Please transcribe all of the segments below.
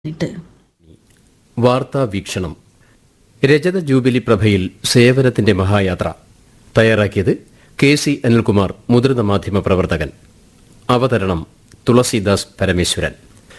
ഇട്ട് വാർത്താ വീക്ഷണം രജത ജൂബിലി പ്രഭയിൽ സേവനത്തിന്റെ മഹായാത്ര തയ്യാറാക്കിയത് കെ സി അനിൽകുമാർ മുതിർന്ന മാധ്യമ പ്രവർത്തകൻ അവതരണം തുളസീദാസ് പരമേശ്വരൻ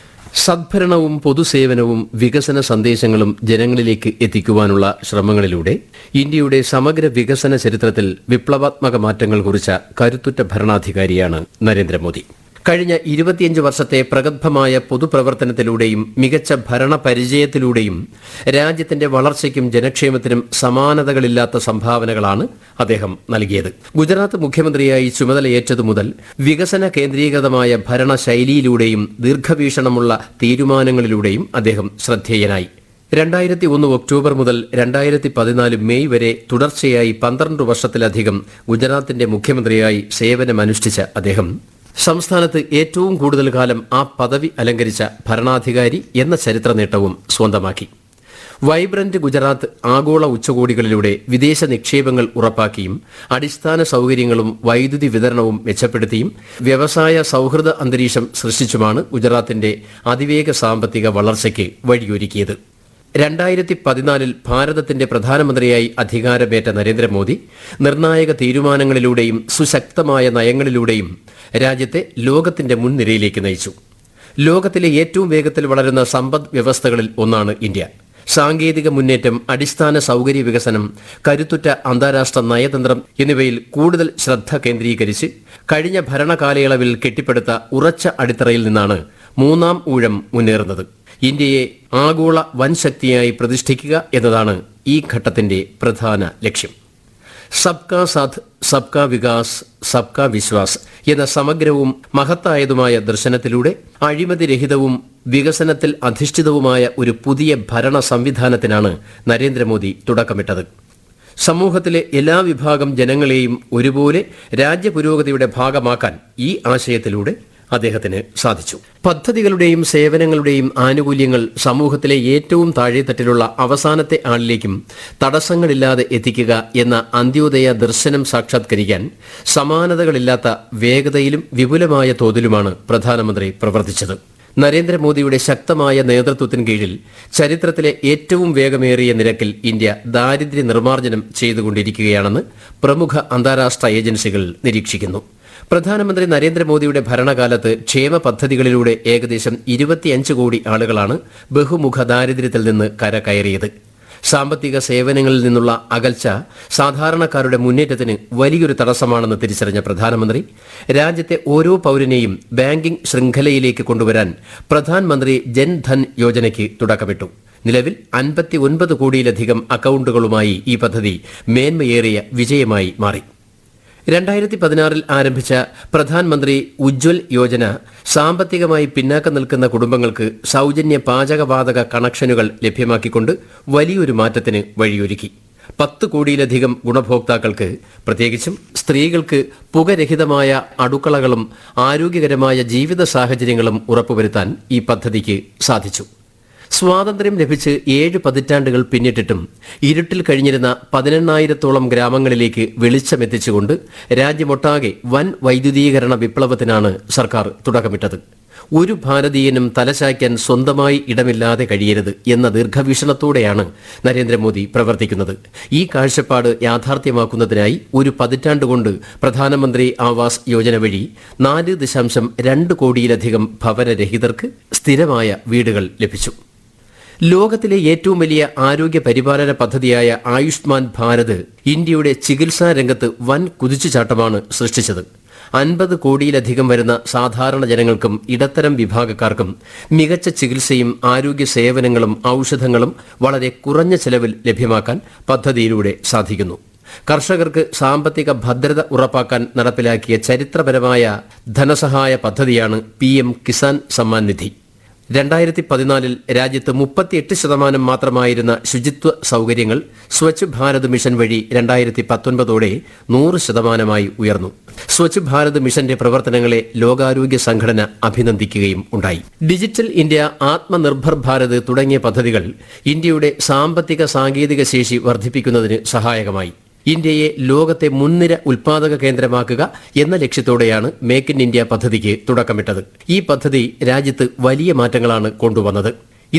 സദ്ഭരണവും പൊതുസേവനവും വികസന സന്ദേശങ്ങളും ജനങ്ങളിലേക്ക് എത്തിക്കുവാനുള്ള ശ്രമങ്ങളിലൂടെ ഇന്ത്യയുടെ സമഗ്ര വികസന ചരിത്രത്തിൽ വിപ്ലവാത്മക മാറ്റങ്ങൾ കുറിച്ച കരുത്തുറ്റ ഭരണാധികാരിയാണ് നരേന്ദ്രമോദി കഴിഞ്ഞ ഇരുപത്തിയഞ്ച് വർഷത്തെ പ്രഗത്ഭമായ പൊതുപ്രവർത്തനത്തിലൂടെയും മികച്ച ഭരണ പരിചയത്തിലൂടെയും രാജ്യത്തിന്റെ വളർച്ചയ്ക്കും ജനക്ഷേമത്തിനും സമാനതകളില്ലാത്ത സംഭാവനകളാണ് അദ്ദേഹം നൽകിയത് ഗുജറാത്ത് മുഖ്യമന്ത്രിയായി ചുമതലയേറ്റതു മുതൽ വികസന കേന്ദ്രീകൃതമായ ഭരണശൈലിയിലൂടെയും ദീർഘവീക്ഷണമുള്ള തീരുമാനങ്ങളിലൂടെയും അദ്ദേഹം ശ്രദ്ധേയനായി രണ്ടായിരത്തി ഒന്ന് ഒക്ടോബർ മുതൽ രണ്ടായിരത്തി പതിനാല് മെയ് വരെ തുടർച്ചയായി പന്ത്രണ്ട് വർഷത്തിലധികം ഗുജറാത്തിന്റെ മുഖ്യമന്ത്രിയായി സേവനമനുഷ്ഠിച്ച അദ്ദേഹം സംസ്ഥാനത്ത് ഏറ്റവും കൂടുതൽ കാലം ആ പദവി അലങ്കരിച്ച ഭരണാധികാരി എന്ന ചരിത്ര നേട്ടവും സ്വന്തമാക്കി വൈബ്രന്റ് ഗുജറാത്ത് ആഗോള ഉച്ചകോടികളിലൂടെ വിദേശ നിക്ഷേപങ്ങൾ ഉറപ്പാക്കിയും അടിസ്ഥാന സൗകര്യങ്ങളും വൈദ്യുതി വിതരണവും മെച്ചപ്പെടുത്തിയും വ്യവസായ സൗഹൃദ അന്തരീക്ഷം സൃഷ്ടിച്ചുമാണ് ഗുജറാത്തിന്റെ അതിവേഗ സാമ്പത്തിക വളർച്ചയ്ക്ക് വഴിയൊരുക്കിയത് രണ്ടായിരത്തി പതിനാലിൽ ഭാരതത്തിന്റെ പ്രധാനമന്ത്രിയായി അധികാരമേറ്റ നരേന്ദ്രമോദി നിർണായക തീരുമാനങ്ങളിലൂടെയും സുശക്തമായ നയങ്ങളിലൂടെയും രാജ്യത്തെ ലോകത്തിന്റെ മുൻനിരയിലേക്ക് നയിച്ചു ലോകത്തിലെ ഏറ്റവും വേഗത്തിൽ വളരുന്ന സമ്പദ് വ്യവസ്ഥകളിൽ ഒന്നാണ് ഇന്ത്യ സാങ്കേതിക മുന്നേറ്റം അടിസ്ഥാന സൗകര്യ വികസനം കരുത്തുറ്റ അന്താരാഷ്ട്ര നയതന്ത്രം എന്നിവയിൽ കൂടുതൽ ശ്രദ്ധ കേന്ദ്രീകരിച്ച് കഴിഞ്ഞ ഭരണകാലയളവിൽ കെട്ടിപ്പടുത്ത ഉറച്ച അടിത്തറയിൽ നിന്നാണ് മൂന്നാം ഊഴം മുന്നേറുന്നത് ഇന്ത്യയെ ആഗോള വൻശക്തിയായി പ്രതിഷ്ഠിക്കുക എന്നതാണ് ഈ ഘട്ടത്തിന്റെ പ്രധാന ലക്ഷ്യം സബ്കാ സാഥ് സബ്കാ വികാസ് സബ്കാ വിശ്വാസ് എന്ന സമഗ്രവും മഹത്തായതുമായ ദർശനത്തിലൂടെ അഴിമതിരഹിതവും വികസനത്തിൽ അധിഷ്ഠിതവുമായ ഒരു പുതിയ ഭരണ സംവിധാനത്തിനാണ് നരേന്ദ്രമോദി തുടക്കമിട്ടത് സമൂഹത്തിലെ എല്ലാ വിഭാഗം ജനങ്ങളെയും ഒരുപോലെ രാജ്യപുരോഗതിയുടെ ഭാഗമാക്കാൻ ഈ ആശയത്തിലൂടെ അദ്ദേഹത്തിന് സാധിച്ചു പദ്ധതികളുടെയും സേവനങ്ങളുടെയും ആനുകൂല്യങ്ങൾ സമൂഹത്തിലെ ഏറ്റവും താഴെത്തട്ടിലുള്ള അവസാനത്തെ ആളിലേക്കും തടസ്സങ്ങളില്ലാതെ എത്തിക്കുക എന്ന അന്ത്യോദയ ദർശനം സാക്ഷാത്കരിക്കാൻ സമാനതകളില്ലാത്ത വേഗതയിലും വിപുലമായ തോതിലുമാണ് പ്രധാനമന്ത്രി പ്രവർത്തിച്ചത് നരേന്ദ്രമോദിയുടെ ശക്തമായ നേതൃത്വത്തിന് കീഴിൽ ചരിത്രത്തിലെ ഏറ്റവും വേഗമേറിയ നിരക്കിൽ ഇന്ത്യ ദാരിദ്ര്യ നിർമ്മാർജ്ജനം ചെയ്തുകൊണ്ടിരിക്കുകയാണെന്ന് പ്രമുഖ അന്താരാഷ്ട്ര ഏജൻസികൾ നിരീക്ഷിക്കുന്നു പ്രധാനമന്ത്രി നരേന്ദ്രമോദിയുടെ ഭരണകാലത്ത് ക്ഷേമ പദ്ധതികളിലൂടെ ഏകദേശം ഇരുപത്തിയഞ്ച് കോടി ആളുകളാണ് ബഹുമുഖ ദാരിദ്ര്യത്തിൽ നിന്ന് കരകയറിയത് സാമ്പത്തിക സേവനങ്ങളിൽ നിന്നുള്ള അകൽച്ച സാധാരണക്കാരുടെ മുന്നേറ്റത്തിന് വലിയൊരു തടസ്സമാണെന്ന് തിരിച്ചറിഞ്ഞ പ്രധാനമന്ത്രി രാജ്യത്തെ ഓരോ പൌരനെയും ബാങ്കിംഗ് ശൃംഖലയിലേക്ക് കൊണ്ടുവരാൻ പ്രധാനമന്ത്രി ജൻധൻ യോജനയ്ക്ക് തുടക്കമിട്ടു നിലവിൽ അൻപത്തി ഒൻപത് കോടിയിലധികം അക്കൌണ്ടുകളുമായി ഈ പദ്ധതി മേന്മയേറിയ വിജയമായി മാറി രണ്ടായിരത്തി പതിനാറിൽ ആരംഭിച്ച പ്രധാനമന്ത്രി ഉജ്ജ്വൽ യോജന സാമ്പത്തികമായി പിന്നാക്കം നിൽക്കുന്ന കുടുംബങ്ങൾക്ക് സൗജന്യ പാചകവാതക കണക്ഷനുകൾ ലഭ്യമാക്കിക്കൊണ്ട് വലിയൊരു മാറ്റത്തിന് വഴിയൊരുക്കി പത്ത് കോടിയിലധികം ഗുണഭോക്താക്കൾക്ക് പ്രത്യേകിച്ചും സ്ത്രീകൾക്ക് പുകരഹിതമായ അടുക്കളകളും ആരോഗ്യകരമായ ജീവിത സാഹചര്യങ്ങളും ഉറപ്പുവരുത്താൻ ഈ പദ്ധതിക്ക് സാധിച്ചു സ്വാതന്ത്ര്യം ലഭിച്ച് ഏഴ് പതിറ്റാണ്ടുകൾ പിന്നിട്ടിട്ടും ഇരുട്ടിൽ കഴിഞ്ഞിരുന്ന പതിനെണ്ണായിരത്തോളം ഗ്രാമങ്ങളിലേക്ക് വെളിച്ചമെത്തിച്ചുകൊണ്ട് രാജ്യമൊട്ടാകെ വൻ വൈദ്യുതീകരണ വിപ്ലവത്തിനാണ് സർക്കാർ തുടക്കമിട്ടത് ഒരു ഭാരതീയനും തലചായ്ക്കാൻ സ്വന്തമായി ഇടമില്ലാതെ കഴിയരുത് എന്ന ദീർഘവീക്ഷണത്തോടെയാണ് നരേന്ദ്രമോദി പ്രവർത്തിക്കുന്നത് ഈ കാഴ്ചപ്പാട് യാഥാർത്ഥ്യമാക്കുന്നതിനായി ഒരു പതിറ്റാണ്ടുകൊണ്ട് പ്രധാനമന്ത്രി ആവാസ് യോജന വഴി നാല് ദശാംശം രണ്ട് കോടിയിലധികം ഭവനരഹിതർക്ക് സ്ഥിരമായ വീടുകൾ ലഭിച്ചു ലോകത്തിലെ ഏറ്റവും വലിയ ആരോഗ്യ പരിപാലന പദ്ധതിയായ ആയുഷ്മാൻ ഭാരത് ഇന്ത്യയുടെ ചികിത്സാ രംഗത്ത് വൻ കുതിച്ചുചാട്ടമാണ് സൃഷ്ടിച്ചത് അൻപത് കോടിയിലധികം വരുന്ന സാധാരണ ജനങ്ങൾക്കും ഇടത്തരം വിഭാഗക്കാർക്കും മികച്ച ചികിത്സയും ആരോഗ്യ സേവനങ്ങളും ഔഷധങ്ങളും വളരെ കുറഞ്ഞ ചെലവിൽ ലഭ്യമാക്കാൻ പദ്ധതിയിലൂടെ സാധിക്കുന്നു കർഷകർക്ക് സാമ്പത്തിക ഭദ്രത ഉറപ്പാക്കാൻ നടപ്പിലാക്കിയ ചരിത്രപരമായ ധനസഹായ പദ്ധതിയാണ് പി എം കിസാൻ സമ്മാൻ നിധി രണ്ടായിരത്തി പതിനാലിൽ രാജ്യത്ത് മുപ്പത്തിയെട്ട് ശതമാനം മാത്രമായിരുന്ന ശുചിത്വ സൗകര്യങ്ങൾ സ്വച്ഛ് ഭാരത് മിഷൻ വഴി രണ്ടായിരത്തി പത്തൊൻപതോടെ നൂറ് ശതമാനമായി ഉയർന്നു സ്വച്ഛ് ഭാരത് മിഷന്റെ പ്രവർത്തനങ്ങളെ ലോകാരോഗ്യ സംഘടന അഭിനന്ദിക്കുകയും ഉണ്ടായി ഡിജിറ്റൽ ഇന്ത്യ ആത്മനിർഭർ ഭാരത് തുടങ്ങിയ പദ്ധതികൾ ഇന്ത്യയുടെ സാമ്പത്തിക സാങ്കേതിക ശേഷി വർദ്ധിപ്പിക്കുന്നതിന് സഹായകമായി ഇന്ത്യയെ ലോകത്തെ മുൻനിര ഉൽപാദക കേന്ദ്രമാക്കുക എന്ന ലക്ഷ്യത്തോടെയാണ് മേക്ക് ഇൻ ഇന്ത്യ പദ്ധതിക്ക് തുടക്കമിട്ടത് ഈ പദ്ധതി രാജ്യത്ത് വലിയ മാറ്റങ്ങളാണ് കൊണ്ടുവന്നത്